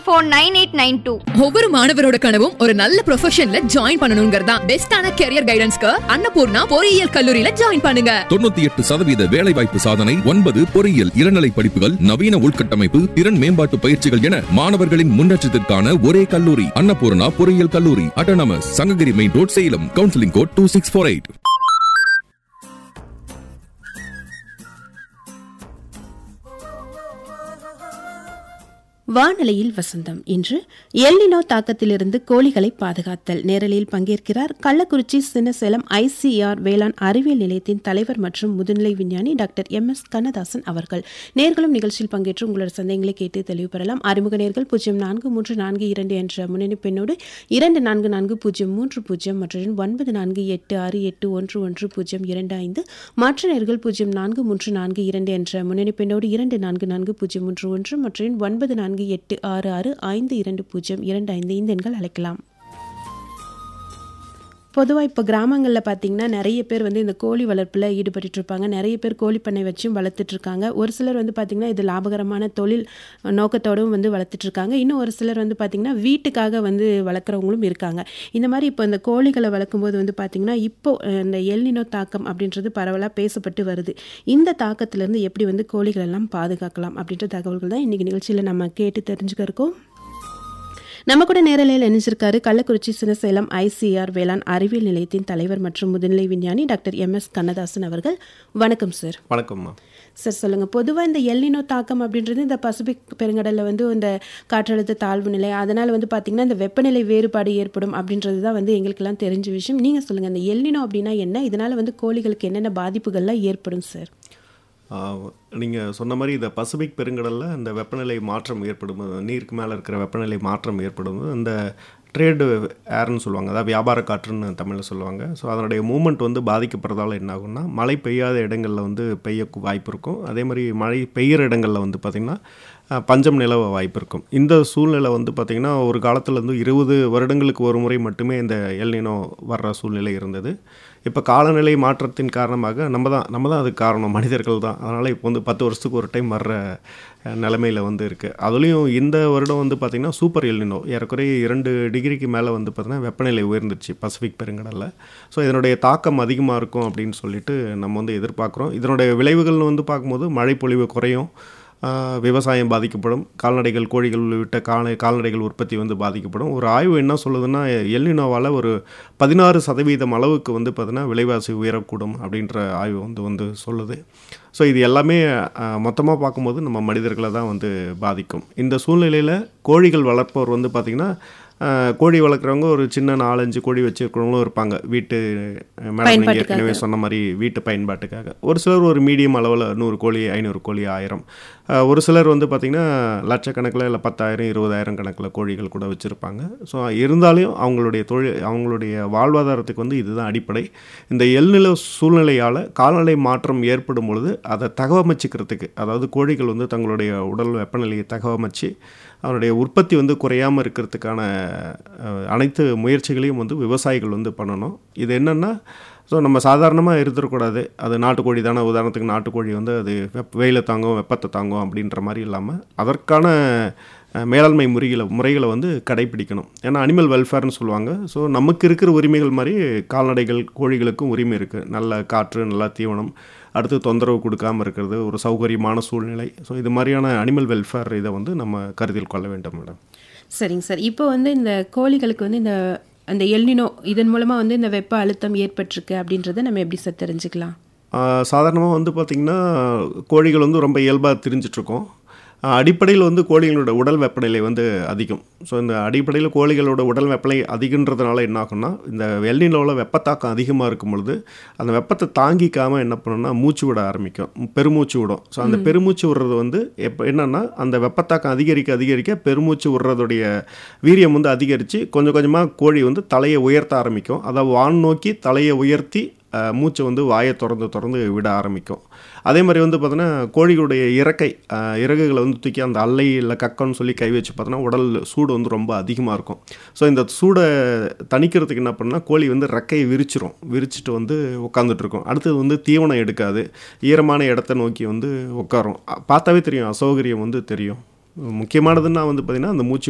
four nine eight nine two ஒவ்வொரு மாணவரோட கனவும் ஒரு நல்ல ப்ரொஃபஷன்ல ஜாயின் பண்ணணுங்கிறதா பெஸ்டான கெரியர் கைடன்ஸ்க்கு அன்னபூர்ணா பொறியியல் கல்லூரியில ஜாயின் பண்ணுங்க தொண்ணூத்தி எட்டு சதவீத வேலைவாய்ப்பு சாதனை ஒன்பது பொறியியல் இளநிலை படிப்புகள் நவீன உள்கட்டமைப்பு திறன் மேம்பாட்டு பயிற்சிகள் என மாணவர்களின் முன்னேற்றத்திற்கான ஒரே கல்லூரி அன்னபூர்ணா பொறியியல் கல்லூரி autonomous Sankagiri main road Salem counselling code two six four eight வானலையில் வசந்தம் இன்று எல்லினோ தாக்கத்திலிருந்து கோழிகளை பாதுகாத்தல் நேரலில் பங்கேற்கிறார் கள்ளக்குறிச்சி சின்னசேலம் ஐசிஆர் வேளாண் அறிவியல் நிலையத்தின் தலைவர் மற்றும் முதுநிலை விஞ்ஞானி டாக்டர் எம் எஸ் கண்ணதாசன் அவர்கள் நேர்களும் நிகழ்ச்சியில் பங்கேற்று உங்களோட சந்தேகங்களை கேட்டு தெளிவு பெறலாம் அறிமுக நேர்கள் பூஜ்ஜியம் நான்கு மூன்று நான்கு இரண்டு என்ற முன்னணி பெண்ணோடு இரண்டு நான்கு நான்கு பூஜ்ஜியம் மூன்று பூஜ்ஜியம் மற்றும் ஒன்பது நான்கு எட்டு ஆறு எட்டு ஒன்று ஒன்று பூஜ்ஜியம் இரண்டு ஐந்து மற்ற நேர்கள் பூஜ்ஜியம் நான்கு மூன்று நான்கு இரண்டு என்ற முன்னணி பெண்ணோடு இரண்டு நான்கு நான்கு பூஜ்ஜியம் மூன்று ஒன்று மற்றும் ஒன்பது நான்கு எட்டு ஆறு ஆறு ஐந்து இரண்டு பூஜ்ஜியம் இரண்டு ஐந்து இந்த எண்கள் அழைக்கலாம் பொதுவாக இப்போ கிராமங்களில் பார்த்தீங்கன்னா நிறைய பேர் வந்து இந்த கோழி வளர்ப்பில் ஈடுபட்டு இருப்பாங்க நிறைய பேர் கோழி பண்ணை வச்சும் வளர்த்துட்டு இருக்காங்க ஒரு சிலர் வந்து பார்த்திங்கன்னா இது லாபகரமான தொழில் நோக்கத்தோடும் வந்து வளர்த்துட்டு இருக்காங்க இன்னும் ஒரு சிலர் வந்து பார்த்திங்கன்னா வீட்டுக்காக வந்து வளர்க்குறவங்களும் இருக்காங்க இந்த மாதிரி இப்போ இந்த கோழிகளை வளர்க்கும்போது வந்து பார்த்திங்கன்னா இப்போ அஹ், இந்த எல்லினோ தாக்கம் அப்படின்றது பரவலாக பேசப்பட்டு வருது இந்த தாக்கத்திலேருந்து எப்படி வந்து கோழிகள் எல்லாம் பாதுகாக்கலாம் அப்படின்ற தகவல்கள் தான் இன்றைக்கி நிகழ்ச்சியில் நம்ம கேட்டு தெரிஞ்சுக்க இருக்கோம் நம்ம கூட நேரலையில் இணைஞ்சிருக்காரு கள்ளக்குறிச்சி சினசேலம் ஐசிஆர் வேளாண் அறிவியல் நிலையத்தின் தலைவர் மற்றும் முதுநிலை விஞ்ஞானி டாக்டர் எம் எஸ் கண்ணதாசன் அவர்கள் வணக்கம் சார் வணக்கம்மா சார் சொல்லுங்க பொதுவாக இந்த எல்லினோ தாக்கம் அப்படின்றது இந்த பசிபிக் பெருங்கடலில் வந்து இந்த காற்றழுத்த தாழ்வு நிலை அதனால் வந்து பார்த்திங்கன்னா இந்த வெப்பநிலை வேறுபாடு ஏற்படும் அப்படின்றது தான் வந்து எங்களுக்கெல்லாம் தெரிஞ்ச விஷயம் நீங்கள் சொல்லுங்கள் இந்த எல்லினோ அப்படின்னா என்ன இதனால் வந்து கோழிகளுக்கு என்னென்ன பாதிப்புகள்லாம் ஏற்படும் சார் நீங்கள் சொன்ன மாதிரி இந்த பசிபிக் பெருங்கடலில் இந்த வெப்பநிலை மாற்றம் ஏற்படும் நீருக்கு மேலே இருக்கிற வெப்பநிலை மாற்றம் ஏற்படும் இந்த ட்ரேடு ஏர்னு சொல்லுவாங்க அதாவது வியாபார காற்றுன்னு தமிழில் சொல்லுவாங்க ஸோ அதனுடைய மூமெண்ட் வந்து பாதிக்கப்படுறதால என்ன ஆகும்னா மழை பெய்யாத இடங்களில் வந்து பெய்ய வாய்ப்பு இருக்கும் அதே மாதிரி மழை பெய்கிற இடங்களில் வந்து பார்த்திங்கன்னா அஹ், பஞ்சம் நிலவ வாய்ப்பு இருக்கும் இந்த சூழ்நிலை வந்து பார்த்திங்கன்னா ஒரு காலத்தில் வந்து இருபது வருடங்களுக்கு ஒரு முறை மட்டுமே இந்த எல்னினோ வர்ற சூழ்நிலை இருந்தது இப்போ காலநிலை மாற்றத்தின் காரணமாக நம்ம தான் நம்ம தான் அதுக்கு காரணம் மனிதர்கள் தான் அதனால் இப்போ வந்து பத்து வருஷத்துக்கு ஒரு டைம் வர்ற அஹ், நிலைமையில வந்து இருக்குது அதுலேயும் இந்த வருடம் வந்து பார்த்திங்கன்னா சூப்பர் எல்னினோ ஏறக்குறைய இரண்டு டிகிரிக்கு மேலே வந்து பார்த்திங்கன்னா வெப்பநிலை உயர்ந்துருச்சு பசிபிக் பெருங்கடலில் ஸோ இதனுடைய தாக்கம் அதிகமாக இருக்கும் அப்படின்னு சொல்லிட்டு நம்ம வந்து எதிர்பார்க்குறோம் இதனுடைய விளைவுகள் வந்து பார்க்கும்போது மழை பொழிவு குறையும் ஆஹ் விவசாயம் பாதிக்கப்படும் கால்நடைகள் கோழிகள் உள்ளிட்ட கால கால்நடைகள் உற்பத்தி வந்து பாதிக்கப்படும் ஒரு ஆய்வு என்ன சொல்லுதுன்னா எல்லினோவால் ஒரு பதினாறு சதவீதம் அளவுக்கு வந்து பார்த்தீங்கன்னா விலைவாசி உயரக்கூடும் அப்படின்ற ஆய்வு வந்து வந்து சொல்லுது ஸோ இது எல்லாமே மொத்தமாக பார்க்கும்போது நம்ம மனிதர்களை தான் வந்து பாதிக்கும் இந்த சூழ்நிலையில் கோழிகள் வளர்ப்பவர் வந்து பார்த்திங்கன்னா ஆஹ் கோழி வளர்க்குறவங்க ஒரு சின்ன நாலஞ்சு கோழி வச்சுருக்கிறவங்களும் இருப்பாங்க வீட்டு அஹ், மேடம் நீங்கள் ஏற்கனவே சொன்ன மாதிரி வீட்டு பயன்பாட்டுக்காக ஒரு சிலர் ஒரு மீடியம் அளவில் நூறு கோழி ஐநூறு கோழி ஆயிரம் ஆஹ், ஒரு சிலர் வந்து பார்த்திங்கன்னா லட்சக்கணக்கில் இல்லை பத்தாயிரம் இருபதாயிரம் கணக்கில் கோழிகள் கூட வச்சுருப்பாங்க ஸோ இருந்தாலும் அவங்களுடைய தொழில் அவங்களுடைய வாழ்வாதாரத்துக்கு வந்து இதுதான் அடிப்படை இந்த எல்நில சூழ்நிலையால் கால்நடை மாற்றம் ஏற்படும் பொழுது அதை தகவமைச்சிக்கிறதுக்கு அதாவது கோழிகள் வந்து தங்களுடைய உடல் வெப்பநிலையை தகவமைச்சு அவருடைய உற்பத்தி வந்து குறையாமல் இருக்கிறதுக்கான அஹ், அனைத்து முயற்சிகளையும் வந்து விவசாயிகள் வந்து பண்ணணும் இது என்னென்னா ஸோ நம்ம சாதாரணமாக இருந்துடக்கூடாது அது நாட்டுக்கோழி தானே உதாரணத்துக்கு நாட்டுக்கோழி வந்து அது வெப் வெயிலை தாங்கும் வெப்பத்தை தாங்கும் அப்படின்ற மாதிரி இல்லாமல் அதற்கான அஹ், மேலாண்மை முறைகளை முறைகளை வந்து கடைபிடிக்கணும் ஏன்னா அனிமல் வெல்ஃபேர்னு சொல்லுவாங்க ஸோ நமக்கு இருக்கிற உரிமைகள் மாதிரி கால்நடைகள் கோழிகளுக்கும் உரிமை இருக்குது நல்ல காற்று நல்ல தீவனம் அடுத்து தொந்தரவு கொடுக்காம இருக்கிறது ஒரு சௌகரியமான சூழ்நிலை ஸோ இது மாதிரியான அனிமல் வெல்ஃபேர் இதை வந்து நம்ம கருத்தில் கொள்ள வேண்டும் மேடம் சரிங்க சார் இப்போ வந்து இந்த கோழிகளுக்கு வந்து இந்த அந்த எல்னினோ இதன் மூலமாக வந்து இந்த வெப்ப அழுத்தம் ஏற்பட்டிருக்கு அப்படின்றத நம்ம எப்படி சார் தெரிஞ்சுக்கலாம் சாதாரணமாக வந்து பார்த்திங்கன்னா கோழிகள் வந்து ரொம்ப இயல்பாக திரிஞ்சிட்ருக்கோம் அடிப்படையில் வந்து கோழிகளோட உடல் வெப்பநிலை வந்து அதிகம் ஸோ இந்த அடிப்படையில் கோழிகளோட உடல் வெப்பநிலை அதிகன்றதுனால என்ன ஆகும்னா இந்த வெள்ளினோவில் வெப்பத்தாக்கம் அதிகமாக இருக்கும் பொழுது அந்த வெப்பத்தை தாங்கிக்காமல் என்ன பண்ணுன்னா மூச்சு விட ஆரம்பிக்கும் பெருமூச்சு விடும் ஸோ அந்த பெருமூச்சு விடுறது வந்து எப்போ என்னென்னா அந்த வெப்பத்தாக்கம் அதிகரிக்க அதிகரிக்க பெருமூச்சு விடுறதுடைய வீரியம் வந்து அதிகரித்து கொஞ்சம் கொஞ்சமாக கோழி வந்து தலையை உயர்த்த ஆரம்பிக்கும் அதாவது வான் நோக்கி தலையை உயர்த்தி அஹ், மூச்சை வந்து வாயை திறந்து திறந்து விட ஆரம்பிக்கும் அதே மாதிரி வந்து பார்த்தோன்னா கோழிகளுடைய இறக்கை அஹ், இறகுகளை வந்து தூக்கி அந்த அல்லை இல்லை கக்கன்னு சொல்லி கை வச்சு பார்த்தோன்னா உடல் சூடு வந்து ரொம்ப அதிகமாக இருக்கும் ஸோ இந்த சூடை தணிக்கிறதுக்கு என்ன பண்ணால் கோழி வந்து ரெக்கையை விரிச்சிரும் விரிச்சிட்டு வந்து உட்காந்துட்டு இருக்கும் அடுத்தது வந்து தீவனம் எடுக்காது ஈரமான இடத்த நோக்கி வந்து உட்காரும் அ- பார்த்தாவே தெரியும் அசௌகரியம் வந்து தெரியும் முக்கியமானதுன்னா வந்து பார்த்திங்கன்னா அந்த மூச்சு